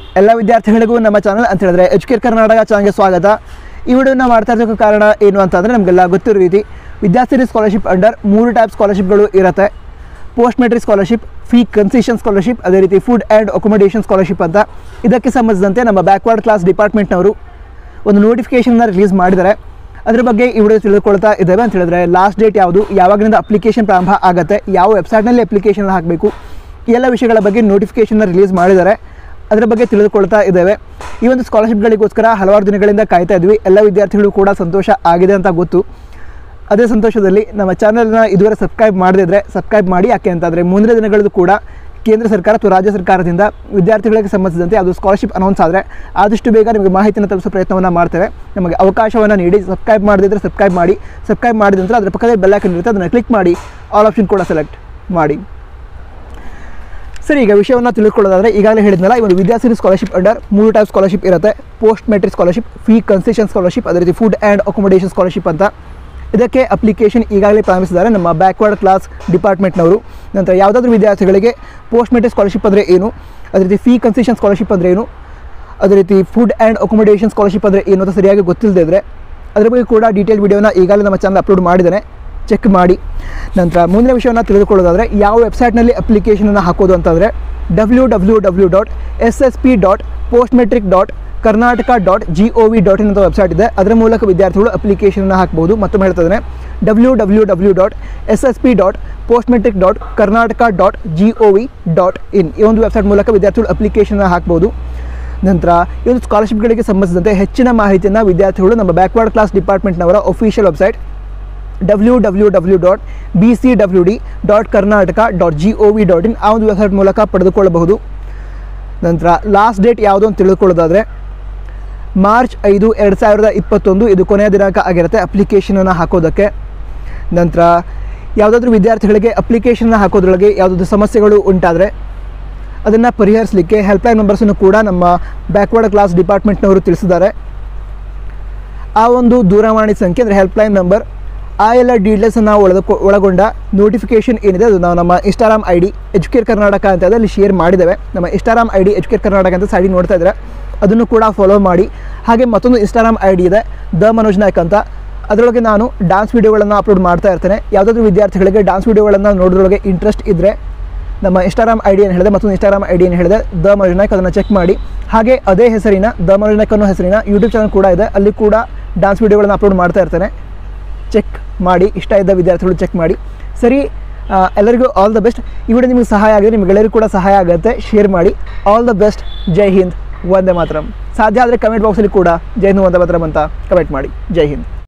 ಎಲ್ಲ ವಿದ್ಯಾರ್ಥಿಗಳಿಗೂ ನಮ್ಮ ಚಾನಲ್ ಅಂತ ಹೇಳಿದ್ರೆ ಎಜುಕೇರ್ ಕರ್ನಾಟಕ ಚಾನಲ್ಗೆ ಸ್ವಾಗತ ಈ ವಿಡಿಯೋನ ಮಾಡ್ತಾ ಇರೋದಕ್ಕೆ ಕಾರಣ ಏನು ಅಂತಂದರೆ ನಮಗೆಲ್ಲ ಗೊತ್ತಿರೋ ರೀತಿ ವಿದ್ಯಾರ್ಥಿ ಸ್ಕಾಲರ್ಶಿಪ್ ಅಂಡರ್ ಮೂರು ಟೈಪ್ ಸ್ಕಾಲರ್ಶಿಪ್ಗಳು ಇರುತ್ತೆ post matric scholarship fee concession scholarship ಅದೇ ರೀತಿ ಫುಡ್ ಆ್ಯಂಡ್ ಅಕೊಮಡೇಷನ್ ಸ್ಕಾಲರ್ಶಿಪ್ ಅಂತ ಇದಕ್ಕೆ ಸಂಬಂಧಿಸಿದಂತೆ ನಮ್ಮ ಬ್ಯಾಕ್ವರ್ಡ್ ಕ್ಲಾಸ್ ಡಿಪಾರ್ಟ್ಮೆಂಟ್ನವರು ಒಂದು ನೋಟಿಫಿಕೇಷನ್ನ ರಿಲೀಸ್ ಮಾಡಿದ್ದಾರೆ ಅದ್ರ ಬಗ್ಗೆ ಈ ವಿಡಿಯೋ ತಿಳಿದುಕೊಳ್ತಾ ಇದ್ದೇವೆ ಅಂತ ಹೇಳಿದ್ರೆ ಲಾಸ್ಟ್ ಡೇಟ್ ಯಾವುದು ಯಾವಾಗಿನಿಂದ ಅಪ್ಲಿಕೇಶನ್ ಪ್ರಾರಂಭ ಆಗುತ್ತೆ ಯಾವ ವೆಬ್ಸೈಟ್ನಲ್ಲಿ ಅಪ್ಲಿಕೇಶನ್ ಹಾಕಬೇಕು ಈ ಎಲ್ಲ ವಿಷಯಗಳ ಬಗ್ಗೆ ನೋಟಿಫಿಕೇಷನ್ನ ರಿಲೀಸ್ ಮಾಡಿದ್ದಾರೆ ಅದರ ಬಗ್ಗೆ ತಿಳಿದುಕೊಳ್ತಾ ಇದ್ದೇವೆ ಈ ಒಂದು ಸ್ಕಾಲರ್ಶಿಪ್ಗಳಿಗೋಸ್ಕರ ಹಲವಾರು ದಿನಗಳಿಂದ ಕಾಯ್ತಾ ಇದ್ವಿ ಎಲ್ಲ ವಿದ್ಯಾರ್ಥಿಗಳು ಕೂಡ ಸಂತೋಷ ಆಗಿದೆ ಅಂತ ಗೊತ್ತು ಅದೇ ಸಂತೋಷದಲ್ಲಿ ನಮ್ಮ ಚಾನಲ್ನ ಇದುವರೆ ಸಬ್ಸ್ಕ್ರೈಬ್ ಮಾಡದಿದ್ದರೆ ಸಬ್ಸ್ಕ್ರೈಬ್ ಮಾಡಿ ಯಾಕೆ ಅಂತಂದರೆ ಮುಂದಿನ ದಿನಗಳಲ್ಲೂ ಕೂಡ ಕೇಂದ್ರ ಸರ್ಕಾರ ಅಥವಾ ರಾಜ್ಯ ಸರ್ಕಾರದಿಂದ ವಿದ್ಯಾರ್ಥಿಗಳಿಗೆ ಸಂಬಂಧಿಸಿದಂತೆ ಅದು ಸ್ಕಾಲರ್ಶಿಪ್ ಅನೌನ್ಸ್ ಆದರೆ ಆದಷ್ಟು ಬೇಗ ನಿಮಗೆ ಮಾಹಿತಿಯನ್ನು ತಲುಪಿಸೋ ಪ್ರಯತ್ನವನ್ನು ಮಾಡ್ತೇವೆ ನಮಗೆ ಅವಕಾಶವನ್ನು ನೀಡಿ ಸಬ್ಸ್ಕ್ರೈಬ್ ಮಾಡದಿದ್ದರೆ ಸಬ್ಸ್ಕ್ರೈಬ್ ಮಾಡಿ ಸಬ್ಸ್ಕ್ರೈಬ್ ಮಾಡಿದ ನಂತರ ಅದರ ಪಕ್ಕದಲ್ಲಿ ಬೆಲ್ ಐಕನ್ ಇರುತ್ತೆ ಅದನ್ನು ಕ್ಲಿಕ್ ಮಾಡಿ ಆಲ್ ಆಪ್ಷನ್ ಕೂಡ ಸೆಲೆಕ್ಟ್ ಮಾಡಿ ಸರಿ ಈಗ ವಿಷಯವನ್ನು ತಿಳ್ಕೊಳ್ಳೋದಾದರೆ ಈಗಾಗಲೇ ಹೇಳಿದ್ನಲ್ಲ ಈ ಒಂದು ವಿದ್ಯಾರ್ಥಿ ಸ್ಕಾಲರ್ಶಿಪ್ ಅಂಡರ್ ಮೂರು ಟೈಪ್ ಸ್ಕಾಲರ್ಶಿಪ್ ಇರುತ್ತೆ post matric scholarship fee concession scholarship ಅದೇ ರೀತಿ ಫುಡ್ ಆ್ಯಂಡ್ ಅಕೊಮಡೇಷನ್ ಸ್ಕಾಲರ್ಶಿಪ್ ಅಂತ ಇದಕ್ಕೆ ಅಪ್ಲಿಕೇಶನ್ ಈಗಾಗಲೇ ಪ್ರಾರಂಭಿಸಿದ್ದಾರೆ ನಮ್ಮ ಬ್ಯಾಕ್ವರ್ಡ್ ಕ್ಲಾಸ್ ಡಿಪಾರ್ಟ್ಮೆಂಟ್ನವರು ನಂತರ ಯಾವುದಾದ್ರೂ ವಿದ್ಯಾರ್ಥಿಗಳಿಗೆ ಪೋಸ್ಟ್ ಮೆಟ್ರಿಕ್ ಸ್ಕಾಲರ್ಶಿಪ್ ಅಂದರೆ ಏನು ಅದೇ ರೀತಿ ಫೀ ಕನ್ಸೆಷನ್ ಸ್ಕಾಲರ್ಶಿಪ್ ಅಂದರೆ ಏನು ಅದೇ ರೀತಿ ಫುಡ್ ಆ್ಯಂಡ್ ಅಕೊಮಡೇಷನ್ ಸ್ಕಾಲರ್ಶಿಪ್ ಅಂದರೆ ಏನು ಅಂತ ಸರಿಯಾಗಿ ಗೊತ್ತಿಲ್ಲದೆ ಇದ್ದರೆ ಅದ್ರ ಬಗ್ಗೆ ಕೂಡ ಡೀಟೇಲ್ ವಿಡಿಯೋನ ಈಗಾಗಲೇ ನಮ್ಮ ಚಾನಲ್ ಅಪ್ಲೋಡ್ ಮಾಡಿದ್ದೇನೆ ಚೆಕ್ ಮಾಡಿ ನಂತರ ಮುಂದಿನ ವಿಷಯವನ್ನು ತಿಳಿದುಕೊಳ್ಳೋದಾದರೆ ಯಾವ ವೆಬ್ಸೈಟ್ನಲ್ಲಿ ಅಪ್ಲಿಕೇಶನನ್ನು ಹಾಕೋದು ಅಂತಂದರೆ W W W dot S S P dot post matric dot Karnataka dot G O V dot in ಅಂತ ವೆಬ್ಸೈಟ್ ಇದೆ ಅದರ ಮೂಲಕ ವಿದ್ಯಾರ್ಥಿಗಳು ಅಪ್ಲಿಕೇಶನನ್ನು ಹಾಕ್ಬೋದು ಮತ್ತು ಹೇಳ್ತಾ ಇದ್ದೇನೆ W W W dot S S P dot post matric dot Karnataka dot G O V dot in ಈ ಒಂದು ವೆಬ್ಸೈಟ್ ಮೂಲಕ ವಿದ್ಯಾರ್ಥಿಗಳು ಅಪ್ಲಿಕೇಶನ್ನ ಹಾಕ್ಬೋದು ನಂತರ ಈ ಒಂದು ಸ್ಕಾಲರ್ಶಿಪ್ಗಳಿಗೆ ಸಂಬಂಧಿಸಿದಂತೆ ಹೆಚ್ಚಿನ ಮಾಹಿತಿಯನ್ನು ವಿದ್ಯಾರ್ಥಿಗಳು ನಮ್ಮ ಬ್ಯಾಕ್ವರ್ಡ್ ಕ್ಲಾಸ್ ಡಿಪಾರ್ಟ್ಮೆಂಟ್ನವರ official website W W W dot B C W D dot Karnataka dot G O V dot in ಆ ಒಂದು ವೆಬ್ಸೈಟ್ ಮೂಲಕ ಪಡೆದುಕೊಳ್ಳಬಹುದು ನಂತರ ಲಾಸ್ಟ್ ಡೇಟ್ ಯಾವುದು ಅಂತ ತಿಳಿದುಕೊಳ್ಳೋದಾದರೆ ಮಾರ್ಚ್ ಐದು ಎರಡು ಸಾವಿರದ ಇಪ್ಪತ್ತೊಂದು ಇದು ಕೊನೆಯ ದಿನಾಂಕ ಆಗಿರುತ್ತೆ ಅಪ್ಲಿಕೇಶನನ್ನು ಹಾಕೋದಕ್ಕೆ ನಂತರ ಯಾವುದಾದ್ರೂ ವಿದ್ಯಾರ್ಥಿಗಳಿಗೆ ಅಪ್ಲಿಕೇಶನ್ನ ಹಾಕೋದ್ರೊಳಗೆ ಯಾವುದಾದ್ರೂ ಸಮಸ್ಯೆಗಳು ಉಂಟಾದರೆ ಅದನ್ನು ಪರಿಹರಿಸಲಿಕ್ಕೆ ಹೆಲ್ಪ್ಲೈನ್ ನಂಬರ್ಸನ್ನು ಕೂಡ ನಮ್ಮ ಬ್ಯಾಕ್ವರ್ಡ್ ಕ್ಲಾಸ್ ಡಿಪಾರ್ಟ್ಮೆಂಟ್ನವರು ತಿಳಿಸಿದ್ದಾರೆ ಆ ಒಂದು ದೂರವಾಣಿ ಸಂಖ್ಯೆ ಅಂದರೆ ಹೆಲ್ಪ್ಲೈನ್ ನಂಬರ್ ಆ ಎಲ್ಲ ಡೀಟೇಲ್ಸನ್ನು ಒಳಗ ಒಳಗೊಂಡ ನೋಟಿಫಿಕೇಷನ್ ಏನಿದೆ ಅದು ನಾವು ನಮ್ಮ Instagram I D Educare Karnataka ಅಂತ ಇದೆ, ಅಲ್ಲಿ ಶೇರ್ ಮಾಡಿದ್ದೇವೆ ನಮ್ಮ Instagram I D Educare Karnataka ಅಂತ ಸೈಡಿ ನೋಡ್ತಾ ಇದ್ದಾರೆ ಅದನ್ನು ಕೂಡ ಫಾಲೋ ಮಾಡಿ ಹಾಗೆ ಮತ್ತೊಂದು ಇನ್ಸ್ಟಾಗ್ರಾಮ್ ಐ ಡಿ ಇದೆ ದ ಮನೋಜ್ ನಾಯ್ಕ್ ಅಂತ ಅದರೊಳಗೆ ನಾನು ಡಾನ್ಸ್ ವೀಡಿಯೋಗಳನ್ನು ಅಪ್ಲೋಡ್ ಮಾಡ್ತಾ ಇರ್ತೇನೆ ಯಾವುದಾದ್ರೂ ವಿದ್ಯಾರ್ಥಿಗಳಿಗೆ ಡಾನ್ಸ್ ವೀಡಿಯೋಗಳನ್ನು ನೋಡೋದ್ರೊಳಗೆ ಇಂಟ್ರೆಸ್ಟ್ ಇದ್ದರೆ ನಮ್ಮ ಇನ್ಸ್ಟಾಗ್ರಾಮ್ ಐ ಡಿ ಏನು ಹೇಳಿದೆ ಮತ್ತೊಂದು ಇನ್ಸ್ಟಾಗ್ರಾಮ್ ಐ ಡಿ ಏನು ಹೇಳಿದೆ ದ ಮನೋಜ್ ನಾಯ್ಕ್ ಅದನ್ನು ಚೆಕ್ ಮಾಡಿ ಹಾಗೆ ಅದೇ ಹೆಸರಿನ ದ ಮನೋಜ್ ನಾಯ್ಕ್ ಅನ್ನೋ ಹೆಸರಿನ ಯೂಟ್ಯೂಬ್ ಚಾನಲ್ ಕೂಡ ಇದೆ ಅಲ್ಲಿ ಕೂಡ ಡಾನ್ಸ್ ವೀಡಿಯೋಗಳನ್ನು ಅಪ್ಲೋಡ್ ಮಾಡ್ತಾ ಇರ್ತೇನೆ ಚೆಕ್ ಮಾಡಿ ಇಷ್ಟ ಇದ್ದ ವಿದ್ಯಾರ್ಥಿಗಳು ಚೆಕ್ ಮಾಡಿ ಸರಿ ಆ, ಎಲ್ಲರಿಗೂ ಆಲ್ ದ ಬೆಸ್ಟ್ ಈ ವಿಡಿಯೋ ನಿಮಗೆ ಸಹಾಯ ಆಗಿದೆ ನಿಮಗೆಲ್ಲರಿಗೂ ಕೂಡ ಸಹಾಯ ಆಗುತ್ತೆ ಶೇರ್ ಮಾಡಿ ಆಲ್ ದ ಬೆಸ್ಟ್ ಜೈ ಹಿಂದ್ ವಂದೇ ಮಾತರಂ ಸಾಧ್ಯ ಆದರೆ ಕಮೆಂಟ್ ಬಾಕ್ಸಲ್ಲಿ ಕೂಡ ಜೈ ಹಿಂದ್ ವಂದೇ ಮಾತರಂ ಅಂತ ಕಮೆಂಟ್ ಮಾಡಿ ಜೈ ಹಿಂದ್